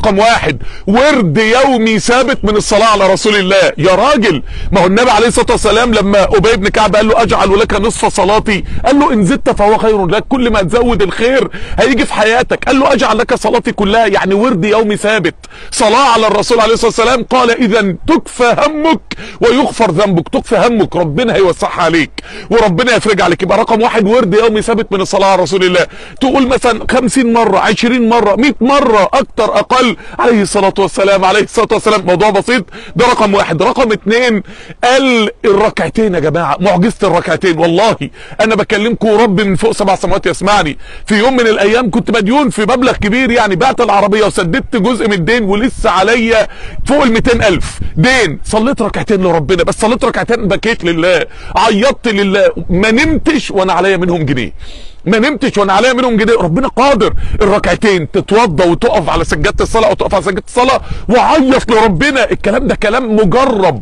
رقم واحد ورد يومي ثابت من الصلاة على رسول الله يا راجل ما هو النبي عليه الصلاة والسلام لما أبي بن كعب قال له أجعل لك نصف صلاتي قال له إن زدت فهو خير لك كل ما تزود الخير هيجي في حياتك قال له أجعل لك صلاتي كلها يعني ورد يومي ثابت صلاة على الرسول عليه الصلاة والسلام قال إذا تكفى همك ويغفر ذنبك تكفى همك ربنا هيوسعها عليك وربنا يفرج عليك يبقى رقم واحد ورد يومي ثابت من الصلاة على رسول الله تقول مثلا 50 مرة 20 مرة 100 مرة أكتر أقل عليه الصلاة والسلام عليه الصلاة والسلام موضوع بسيط ده رقم واحد رقم اتنين قال الركعتين يا جماعة معجزة الركعتين والله أنا بكلمكم رب من فوق سبع سماوات يسمعني في يوم من الأيام كنت مديون في مبلغ كبير يعني بعت العربية وسددت جزء من الدين ولسه عليا فوق ال 200 ألف دين صليت ركعتين لربنا بس صليت ركعتين بكيت لله عيطت لله ما نمتش وانا عليا منهم جنيه ما نمتش وانا عليا منهم جنيه ربنا قادر الركعتين تتوضى وتقف على سجاده الصلاه او تقف على سجاده الصلاه وعيط لربنا الكلام ده كلام مجرب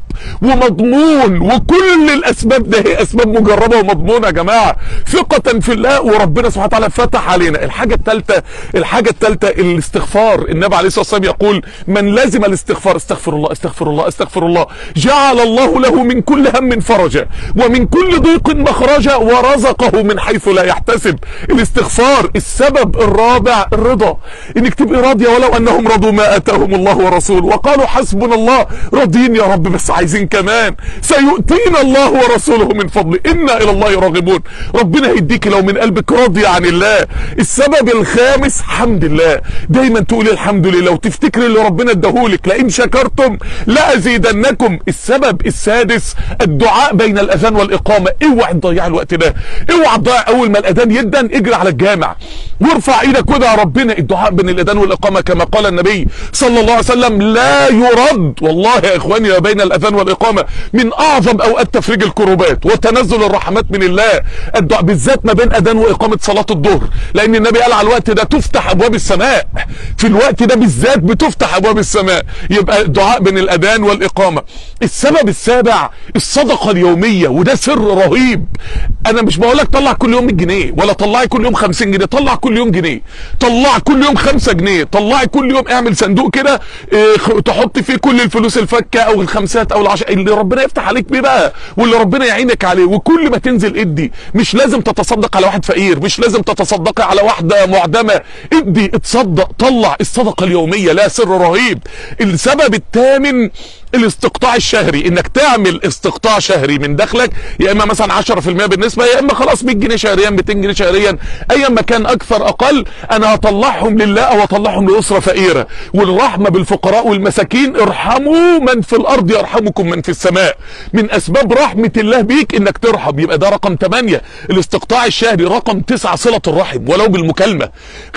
ومضمون وكل الاسباب ده هي اسباب مجربه ومضمونه يا جماعه ثقه في الله وربنا سبحانه وتعالى فتح علينا الحاجه الثالثه الحاجه الثالثه الاستغفار النبي عليه الصلاه والسلام يقول من لازم الاستغفار استغفر الله استغفر الله استغفر الله جعل الله له من كل هم فرجا ومن كل ضيق مخرجا ورزقه من حيث لا يحتسب الاستغفار السبب الرابع الرضا انك تبقي راضيه ولو انهم رضوا ما اتاهم الله ورسوله وقالوا حسبنا الله راضيين يا رب بس عايزين كمان سيؤتينا الله ورسوله من فضله انا الى الله راغبون ربنا هيديك لو من قلبك راضيه عن الله السبب الخامس حمد الله دايما تقولي الحمد لله وتفتكري اللي ربنا اداهولك لئن شكرتم لازيدنكم السبب السادس الدعاء بين الاذان والاقامه اوعى تضيع الوقت ده اوعى تضيع اول ما الاذان يدن اجري على الجامع وارفع ايدك كده يا ربنا الدعاء بين الاذان والاقامه كما قال النبي صلى الله عليه وسلم لا يرد والله يا اخواني ما بين الاذان والاقامه من اعظم اوقات تفريج الكروبات وتنزل الرحمات من الله الدعاء بالذات ما بين اذان واقامه صلاه الظهر لان النبي قال على الوقت ده تفتح ابواب السماء في الوقت ده بالذات بتفتح ابواب السماء يبقى الدعاء بين الاذان والاقامه السبب السابع الصدقه اليوميه وده سر رهيب انا مش بقول لك طلع كل يوم 100 جنيه ولا طلعي كل يوم 50 جنيه طلع كل يوم جنيه طلع كل يوم 5 جنيه طلعي كل يوم اعمل صندوق كده إيه تحط فيه كل الفلوس الفكه او الخمسات او العشر اللي ربنا يفتح عليك بيه بقى واللي ربنا يعينك عليه وكل ما تنزل ادي مش لازم تتصدق على واحد فقير مش لازم تتصدقي على واحده معدمه ادي اتصدق طلع الصدقه اليوميه لا سر رهيب السبب الثامن الاستقطاع الشهري انك تعمل استقطاع شهري من دخلك يا اما مثلا 10% بالنسبه يا اما خلاص 100 جنيه شهريا 200 جنيه شهريا ايا ما كان اكثر اقل انا هطلعهم لله او هطلعهم لاسره فقيره والرحمه بالفقراء والمساكين ارحموا من في الارض يرحمكم من في السماء من اسباب رحمه الله بيك انك ترحم يبقى ده رقم 8 الاستقطاع الشهري رقم 9 صله الرحم ولو بالمكالمه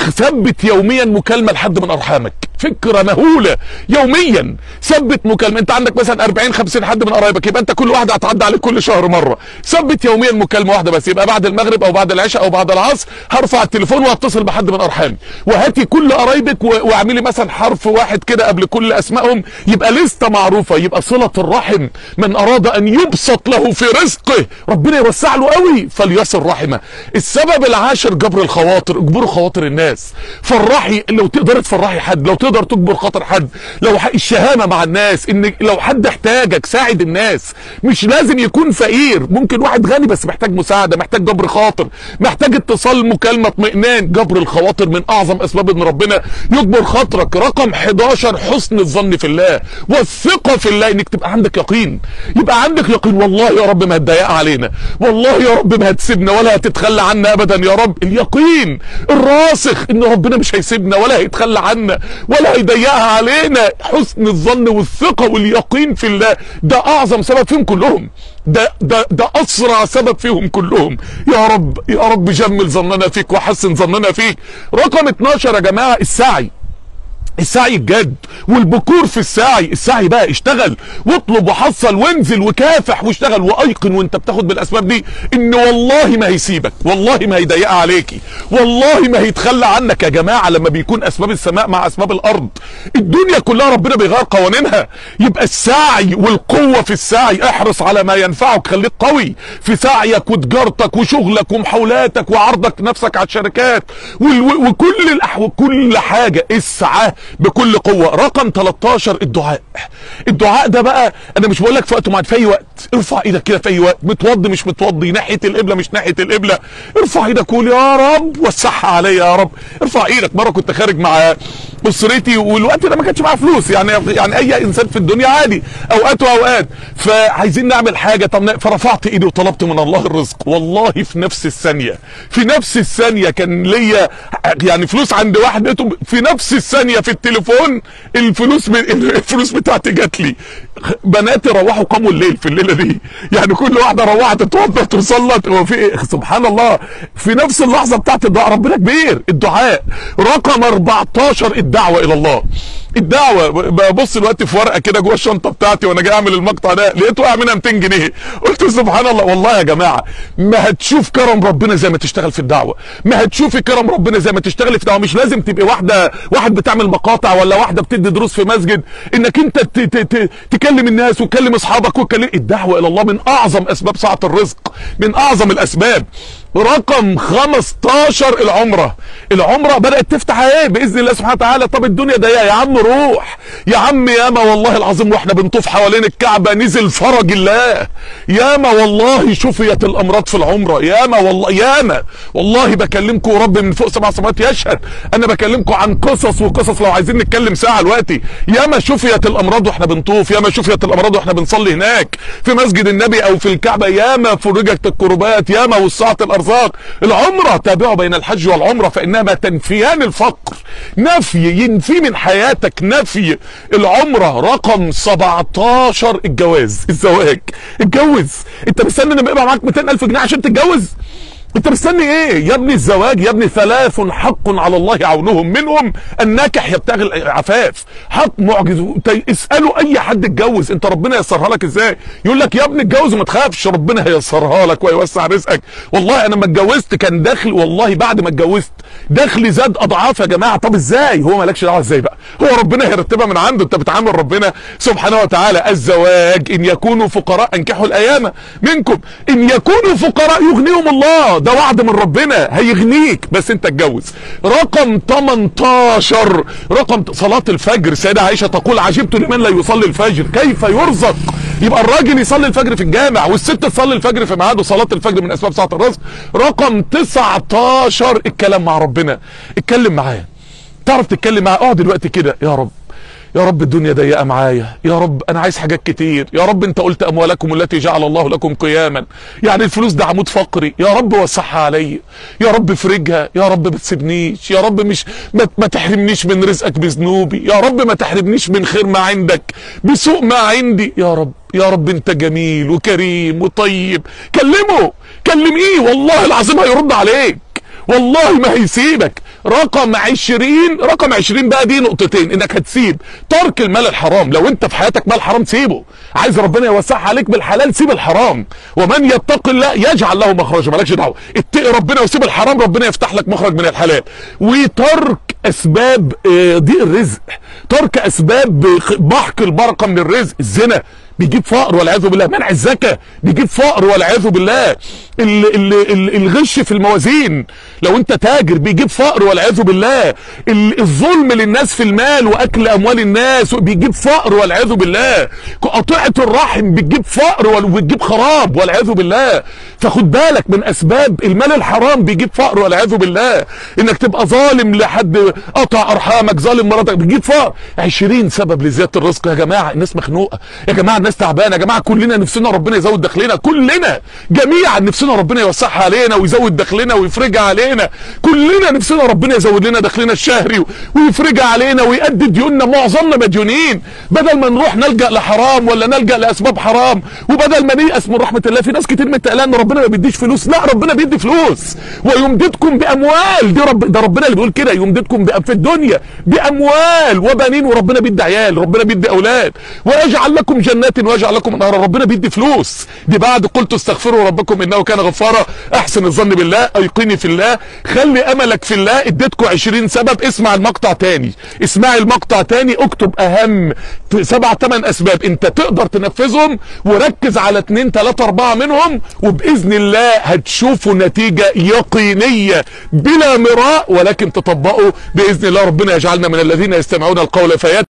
ثبت يوميا مكالمه لحد من ارحامك فكره مهوله يوميا ثبت مكالمه انت عندك مثلا 40 50 حد من قرايبك يبقى انت كل واحده هتعدي عليك كل شهر مره ثبت يوميا مكالمه واحده بس يبقى بعد المغرب او بعد العشاء او بعد العصر هرفع التليفون وهتصل بحد من ارحامي وهاتي كل قرايبك واعملي مثلا حرف واحد كده قبل كل اسمائهم يبقى لسته معروفه يبقى صله الرحم من اراد ان يبسط له في رزقه ربنا يوسع له قوي فليصل رحمه السبب العاشر جبر الخواطر اجبروا خواطر الناس فرحي لو تقدر تفرحي حد لو تقدر تجبر خاطر حد لو الشهامه مع الناس ان لو حد احتاجك ساعد الناس مش لازم يكون فقير ممكن واحد غني بس محتاج مساعده محتاج جبر خاطر محتاج اتصال مكالمه اطمئنان جبر الخواطر من اعظم اسباب ان ربنا يجبر خاطرك رقم 11 حسن الظن في الله والثقه في الله انك تبقى عندك يقين يبقى عندك يقين والله يا رب ما هتضايق علينا والله يا رب ما هتسيبنا ولا هتتخلى عنا ابدا يا رب اليقين الراسخ ان ربنا مش هيسيبنا ولا هيتخلى عنا ولا هيضيقها علينا حسن الظن والثقه واليقين في الله ده اعظم سبب فيهم كلهم ده ده ده اسرع سبب فيهم كلهم يا رب يا رب جمل ظننا فيك وحسن ظننا فيك رقم 12 يا جماعه السعي السعي الجد والبكور في السعي السعي بقى اشتغل واطلب وحصل وانزل وكافح واشتغل وايقن وانت بتاخد بالاسباب دي ان والله ما هيسيبك والله ما هيضيقها عليكي والله ما هيتخلى عنك يا جماعه لما بيكون اسباب السماء مع اسباب الارض الدنيا كلها ربنا بيغير قوانينها يبقى السعي والقوه في السعي احرص على ما ينفعك خليك قوي في سعيك وتجارتك وشغلك ومحاولاتك وعرضك نفسك على الشركات وكل الأحو... كل حاجه اسعى بكل قوه رقم 13 الدعاء الدعاء ده بقى انا مش بقول لك في وقت معين في اي وقت ارفع ايدك كده في اي وقت متوضي مش متوضي ناحيه القبله مش ناحيه القبله ارفع ايدك قول يا رب وسعها عليا يا رب ارفع ايدك مره كنت خارج مع اسرتي والوقت ده ما كانش معايا فلوس يعني يعني اي انسان في الدنيا عادي اوقات واوقات فعايزين نعمل حاجه طب فرفعت ايدي وطلبت من الله الرزق والله في نفس الثانيه في نفس الثانيه كان ليا يعني فلوس عند واحد لقيته في نفس الثانيه في التليفون الفلوس من الفلوس بتاعتي جات لي بناتي روحوا قاموا الليل في الليله دي يعني كل واحده روحت اتوضت وصلت وفي سبحان الله في نفس اللحظه بتاعت الدعاء ربنا كبير الدعاء رقم 14 الدعوه الى الله الدعوه ببص دلوقتي في ورقه كده جوه الشنطه بتاعتي وانا جاي اعمل المقطع ده لقيت واقع منها 200 جنيه قلت سبحان الله والله يا جماعه ما هتشوف كرم ربنا زي ما تشتغل في الدعوه ما هتشوفي كرم ربنا زي ما تشتغلي في الدعوه مش لازم تبقي واحده واحد بتعمل مقاطع ولا واحده بتدي دروس في مسجد انك انت ت ت ت تكلم الناس وتكلم اصحابك وتكلم الدعوه الى الله من اعظم اسباب سعه الرزق من اعظم الاسباب رقم 15 العمره العمره بدات تفتح ايه باذن الله سبحانه وتعالى طب الدنيا ضيقه يا عم روح يا عم ياما والله العظيم واحنا بنطوف حوالين الكعبه نزل فرج الله ياما والله شفيت الامراض في العمره ياما والله ياما والله بكلمكم رب من فوق سبع سماوات يشهد انا بكلمكم عن قصص وقصص لو عايزين نتكلم ساعه دلوقتي ياما شفيت الامراض واحنا بنطوف ياما شفيت الامراض واحنا بنصلي هناك في مسجد النبي او في الكعبه ياما فرجت الكربات ياما وسعت الارزاق العمره تابعوا بين الحج والعمره فانما تنفيان الفقر نفي ينفي من حياتك نفي العمره رقم 17 الجواز الزواج اتجوز انت مستني لما يبقى معاك 200000 جنيه عشان تتجوز انت مستني ايه يا ابني الزواج يا ابني ثلاث حق على الله عونهم منهم الناكح يبتغي العفاف حق معجز اسالوا اي حد اتجوز انت ربنا ييسرها لك ازاي يقول لك يا ابني اتجوز وما تخافش ربنا هيسرها لك ويوسع رزقك والله انا ما اتجوزت كان دخل والله بعد ما اتجوزت دخلي زاد اضعاف يا جماعه طب ازاي هو مالكش دعوه ازاي بقى هو ربنا هيرتبها من عنده انت بتعامل ربنا سبحانه وتعالى الزواج ان يكونوا فقراء انكحوا الايام منكم ان يكونوا فقراء يغنيهم الله ده وعد من ربنا هيغنيك بس انت اتجوز رقم 18 رقم صلاة الفجر سيدة عائشة تقول عجبت لمن لا يصلي الفجر كيف يرزق يبقى الراجل يصلي الفجر في الجامع والست تصلي الفجر في ميعاده صلاة الفجر من اسباب ساعة الرزق رقم 19 الكلام مع ربنا اتكلم معاه تعرف تتكلم معاه اقعد دلوقتي كده يا رب يا رب الدنيا ضيقه معايا يا رب انا عايز حاجات كتير يا رب انت قلت اموالكم التي جعل الله لكم قياما يعني الفلوس ده عمود فقري يا رب وسعها عليا يا رب افرجها يا رب ما تسيبنيش يا رب مش ما, ما تحرمنيش من رزقك بذنوبي يا رب ما تحرمنيش من خير ما عندك بسوء ما عندي يا رب يا رب انت جميل وكريم وطيب كلمه كلميه والله العظيم هيرد عليك والله ما هيسيبك رقم عشرين رقم عشرين بقى دي نقطتين انك هتسيب ترك المال الحرام لو انت في حياتك مال حرام سيبه عايز ربنا يوسعها عليك بالحلال سيب الحرام ومن يتق الله يجعل له مخرجا مالكش دعوه اتقي ربنا وسيب الحرام ربنا يفتح لك مخرج من الحلال وترك اسباب ضيق الرزق ترك اسباب محق البركه من الرزق الزنا بيجيب فقر والعياذ بالله منع الزكاه بيجيب فقر والعياذ بالله ال ال ال الغش في الموازين لو انت تاجر بيجيب فقر والعياذ بالله الظلم للناس في المال واكل اموال الناس بيجيب فقر والعياذ بالله قطيعه الرحم بتجيب فقر وبتجيب خراب والعياذ بالله فخد بالك من اسباب المال الحرام بيجيب فقر والعياذ بالله انك تبقى ظالم لحد قطع ارحامك ظالم مراتك بتجيب فقر 20 سبب لزياده الرزق يا جماعه الناس مخنوقه يا جماعه الناس تعبانه يا جماعه كلنا نفسنا ربنا يزود دخلنا كلنا جميعا نفسنا ربنا يوسعها علينا ويزود دخلنا ويفرجها علينا كلنا نفسنا ربنا يزود لنا دخلنا الشهري ويفرجها علينا ويأدي ديوننا معظمنا مديونين بدل ما نروح نلجأ لحرام ولا نلجأ لأسباب حرام وبدل ما نيأس من رحمة الله في ناس كتير متقلقه ان ربنا ما بيديش فلوس لا ربنا بيدي فلوس ويمددكم بأموال دي رب ده ربنا اللي بيقول كده يمددكم في الدنيا بأموال وبنين وربنا بيدي عيال ربنا بيدي أولاد ويجعل لكم جنات ويجعل لكم النهار ربنا بيدي فلوس دي بعد قلت استغفروا ربكم انه كان غفارا احسن الظن بالله ايقني في الله خلي املك في الله اديتكم 20 سبب اسمع المقطع تاني اسمعي المقطع تاني اكتب اهم سبع ثمان اسباب انت تقدر تنفذهم وركز على اتنين تلاتة اربعة منهم وباذن الله هتشوفوا نتيجة يقينية بلا مراء ولكن تطبقوا باذن الله ربنا يجعلنا من الذين يستمعون القول فيت